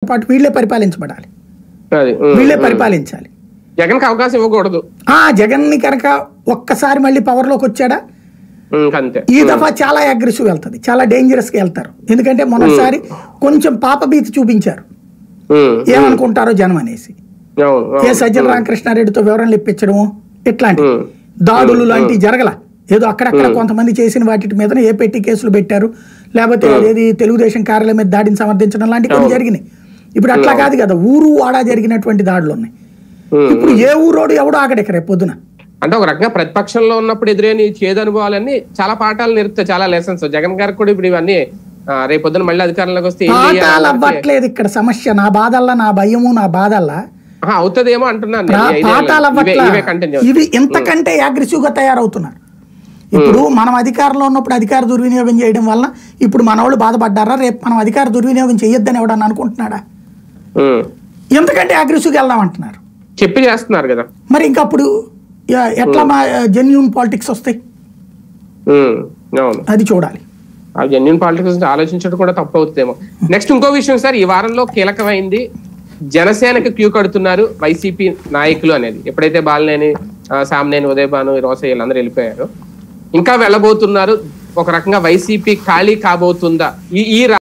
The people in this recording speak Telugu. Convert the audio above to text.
పాటు వీళ్ళే పరిపాలించబడాలి అది ఉమ్, వీళ్ళే ఉమ్. పరిపాలించాలి జగన్కి అవకాశం ఇవ్వకూడదు ఆ జగన్ని కనుక ఒక్కసారి మళ్ళీ పవర్లోకి వచ్చాడా ఉమ్, అంతే ఈ దఫా చాలా అగ్రెసివ్ వెళ్తుంది చాలా డేంజరస్ గా వెళ్తారు ఎందుకంటే మొన్నసారి కొంచెం పాపభీతి చూపించారు ఉమ్, ఏమనుకుంటారో జనం అనేసి అవును ఏ అవును. సజ్జల రామకృష్ణారెడ్డితో వివరణలు ఇప్పించడము ఇట్లాంటి ఉమ్. దాడులు లాంటివి జరగల ఏదో అక్కడక్కడ కొంతమంది చేసిన వాటి మీద ఏ పెట్టి కేసులు పెట్టారు లేకపోతే ఏది తెలుగుదేశం కార్యాలయం మీద దాడిని సమర్థించడం లాంటివి కొన్ని జరిగినాయి ఇప్పుడు అట్లా కాదు కదా ఊరు వాడా జరిగినటువంటి దాడులు ఉన్నాయి ఉమ్. ఇప్పుడు ఏ ఊరోడు ఎవడో ఆగడెక్క రేపు పొద్దున అంటే ఒక రకంగా ప్రతిపక్షంలో ఉన్నప్పుడు ఎదురైన ఈ చేదు అనుభవాలన్నీ చాలా పాఠాలు నేర్పుతాయి చాలా లెసన్స్ జగన్ గారికి కూడా ఇప్పుడు ఇవన్నీ ఆ, రేపొద్దున మళ్ళీ అధికారంలోకి వస్తే ఏం పాఠాలు చేయాలి అవ్వట్లేదు ఇక్కడ సమస్య నా బాధల్లా నా భయము నా బాధల్లా ఆహా, అవుతుందేమో అంటున్నాను నేను. ప్రా- ఈ ఐదేళ్ళలో. పాఠాలు ఇవే- అవ్వట్లా ఇవే కంటిన్యూ ఇవి ఇంతకంటే అగ్రెసివ్ గా తయారవుతున్నారు ఇప్పుడు మనం అధికారంలో ఉన్నప్పుడు అధికార దుర్వినియోగం చేయడం వల్ల ఇప్పుడు మన వాళ్ళు బాధపడ్డారా రేపు మనం అధికార దుర్వినియోగం చేయొద్దని ఎవడన్నా అనుకుంటున్నాడా ఎంతకంటే అగ్రెసివ్గా వెళ్దాం అంటున్నారు చెప్పి చేస్తున్నారు కదా మరి ఇంకా అప్పుడు ఎ- ఎట్లా మా జెన్యున్ పాలిటిక్స్ వస్తాయి ఉమ్, అవును అది చూడాలి ఆ జెన్యున్ పాలిటిక్స్ గురించి ఆలోచించడం కూడా తప్పు అవుతుందేమో నెక్స్ట్ ఇంకో విషయం సార్ ఈ వారంలో కీలకమైంది జనసేనకి క్యూ కడుతున్నారు వైసీపీ నాయకులు అనేది ఎప్పుడైతే బాలినేని ఆ, సామినేని ఉదయభాను రోస వీళ్ళందరూ వెళ్ళిపోయారు ఇంకా వెళ్ళబోతున్నారు ఒక రకంగా వైసీపీ ఖాళీ కాబోతుందా ఈ ఈ